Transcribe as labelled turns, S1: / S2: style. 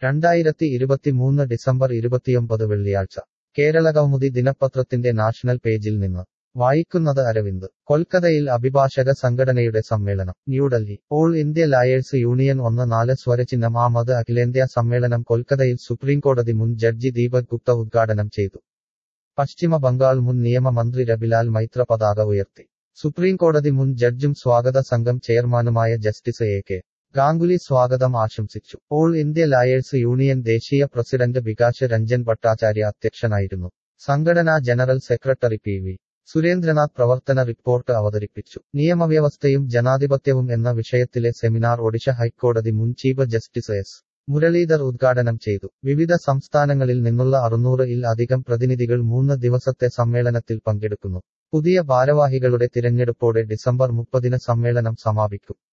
S1: രണ്ടായിരത്തി ഇരുപത്തിമൂന്ന് ഡിസംബർ ഇരുപത്തിയൊമ്പത് വെള്ളിയാഴ്ച കേരള കൗമുദി ദിനപത്രത്തിന്റെ നാഷണൽ പേജിൽ നിന്ന് വായിക്കുന്നത് അരവിന്ദ് കൊൽക്കത്തയിൽ അഭിഭാഷക സംഘടനയുടെ സമ്മേളനം New Delhi All India Lawyers Union ഒന്ന് നാല് സ്വരചിഹ്നം ആമത് അഖിലേന്ത്യാ സമ്മേളനം കൊൽക്കത്തയിൽ സുപ്രീംകോടതി മുൻ ജഡ്ജി ദീപക് ഗുപ്ത ഉദ്ഘാടനം ചെയ്തു പശ്ചിമ ബംഗാൾ മുൻ നിയമമന്ത്രി രബിലാൽ മൈത്ര പതാക ഉയർത്തി സുപ്രീംകോടതി മുൻ ജഡ്ജും സ്വാഗത സംഘം ചെയർമാനുമായ ജസ്റ്റിസ് എ കെ ഗാംഗുലി സ്വാഗതം ആശംസിച്ചു ഓൾ ഇന്ത്യ ലായേഴ്സ് യൂണിയൻ ദേശീയ പ്രസിഡന്റ് വികാസ് രഞ്ജൻ ഭട്ടാചാര്യ അധ്യക്ഷനായിരുന്നു സംഘടനാ general secretary P V Surendranath പ്രവർത്തന റിപ്പോർട്ട് അവതരിപ്പിച്ചു നിയമവ്യവസ്ഥയും ജനാധിപത്യവും എന്ന വിഷയത്തിലെ സെമിനാർ ഒഡീഷ ഹൈക്കോടതി മുൻ ചീഫ് ജസ്റ്റിസ് എസ് മുരളീധർ ഉദ്ഘാടനം ചെയ്തു വിവിധ സംസ്ഥാനങ്ങളിൽ നിന്നുള്ള അറുന്നൂറ് ഇൽ അധികം പ്രതിനിധികൾ മൂന്ന് ദിവസത്തെ സമ്മേളനത്തിൽ പങ്കെടുക്കുന്നു പുതിയ ഭാരവാഹികളുടെ തിരഞ്ഞെടുപ്പോടെ ഡിസംബർ മുപ്പതിന് സമ്മേളനം സമാപിക്കും